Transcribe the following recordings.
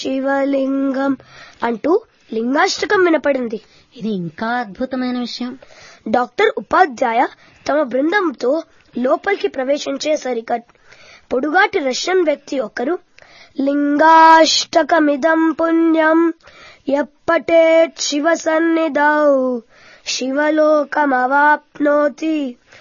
శివలింగం అంటూ లింగాష్టకం వినపడింది ఇది ఇంకా అద్భుతమైన విషయం డాక్టర్ ఉపాధ్యాయ తమ బృందంతో లోపలికి ప్రవేశించేసరిక పొడుగాటి రష్యన్ వ్యక్తి ఒకరు లింగాష్టకమిదం పుణ్యం ఎప్పటేత్ శివ సన్నిధౌ శివలోకమవాప్నోతి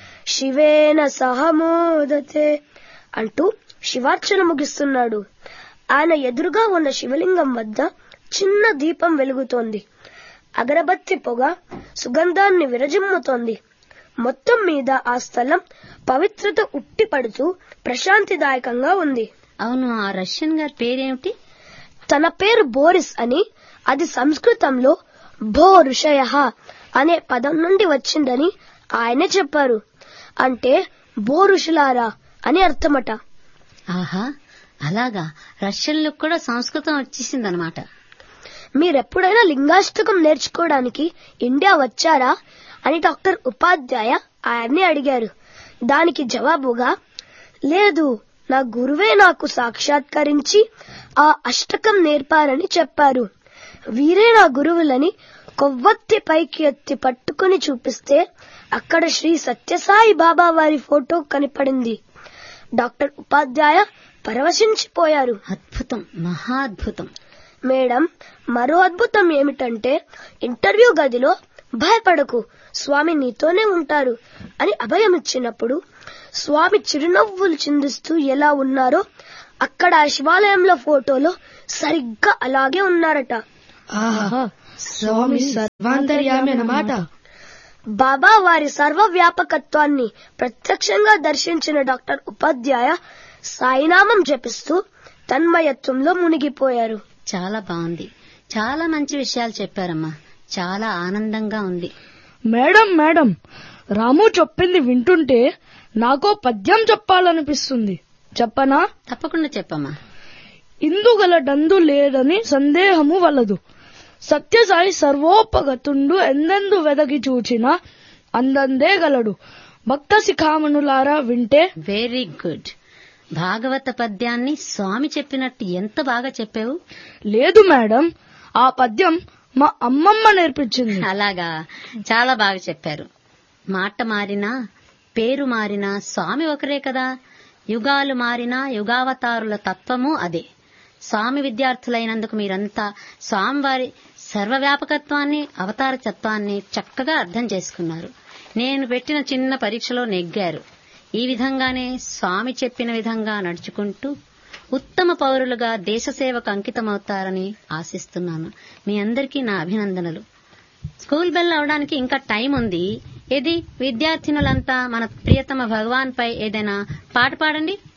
శివేన సహమోదతే అంటూ శివార్చన ముగిస్తున్నాడు ఆయన ఎదురుగా ఉన్న శివలింగం వద్ద చిన్న దీపం వెలుగుతోంది అగరబత్తి పొగ సుగంధాన్ని విరజిమ్ముతోంది మొత్తం మీద ఆ స్థలం పవిత్రత ఉట్టిపడుతూ ప్రశాంతిదాయకంగా ఉంది అవును ఆ రష్యన్ గారి పేరేమిటి తన పేరు బోరిస్ అని అది సంస్కృతంలో భో ఋషయ అనే పదం నుండి వచ్చిందని ఆయనే చెప్పారు అంటే భో ఋషులారా అని అర్థమట ఆహా అలాగా రష్యన్లకు కూడా సంస్కృతం వచ్చేసిందనమాట మీరెప్పుడైనా లింగాష్టకం నేర్చుకోవడానికి ఇండియా వచ్చారా అని డాక్టర్ ఉపాధ్యాయ ఆయన్ని అడిగారు దానికి జవాబుగా లేదు నా గురువే నాకు సాక్షాత్కరించి ఆ అష్టకం నేర్పారని చెప్పారు వీరే నా గురువులని కొవ్వొత్తి పైకి ఎత్తి పట్టుకుని చూపిస్తే అక్కడ శ్రీ సత్యసాయి బాబా వారి ఫోటో కనపడింది డాక్టర్ ఉపాధ్యాయ పరవశించిపోయారు అద్భుతం మహా అద్భుతం మేడం మరో అద్భుతం ఏమిటంటే ఇంటర్వ్యూ గదిలో భయపడకు స్వామి నీతోనే ఉంటారు అని అభయం ఇచ్చినప్పుడు స్వామి చిరునవ్వులు చిందిస్తూ ఎలా ఉన్నారో అక్కడ ఆ శివాలయంలో ఫోటోలో సరిగ్గా అలాగే ఉన్నారట ఆహా స్వామి సర్వాంతర్యామి అన్నమాట బాబా వారి సర్వవ్యాపకత్వాన్ని ప్రత్యక్షంగా దర్శించిన డాక్టర్ ఉపాధ్యాయ సాయినామం జపిస్తూ తన్మయత్వంలో మునిగిపోయారు చాలా బాగుంది చాలా మంచి విషయాలు చెప్పారమ్మా చాలా ఆనందంగా ఉంది మేడం మేడం రాము చెప్పింది వింటుంటే నాకో పద్యం చెప్పాలనిపిస్తుంది చెప్పనా తప్పకుండా చెప్పమ్మా ఇందుగలడందు లేదని సందేహము వలదు సత్యసాయి సర్వోపగతుండు ఎందెందు వెదగి చూచినా అందందే గలడు భక్త శిఖామణులారా వింటే వెరీ గుడ్ భాగవత పద్యాన్ని స్వామి చెప్పినట్టు ఎంత బాగా చెప్పావు లేదు మేడం ఆ పద్యం మా అమ్మమ్మ నేర్పించింది అలాగా చాలా బాగా చెప్పారు మాట మారినా పేరు మారినా స్వామి ఒకరే కదా యుగాలు మారినా యుగావతారుల తత్వము అదే స్వామి విద్యార్థులైనందుకు మీరంతా స్వామివారి సర్వవ్యాపకత్వాన్ని అవతార తత్వాన్ని చక్కగా అర్థం చేసుకున్నారు నేను పెట్టిన చిన్న పరీక్షలో నెగ్గారు ఈ విధంగానే స్వామి చెప్పిన విధంగా నడుచుకుంటూ ఉత్తమ పౌరులుగా దేశ సేవకు అంకితమవుతారని ఆశిస్తున్నాను మీ అందరికీ నా అభినందనలు స్కూల్ బెల్ అవడానికి ఇంకా టైం ఉంది ఇది విద్యార్థినులంతా మన ప్రియతమ భగవాన్ పై ఏదైనా పాట పాడండి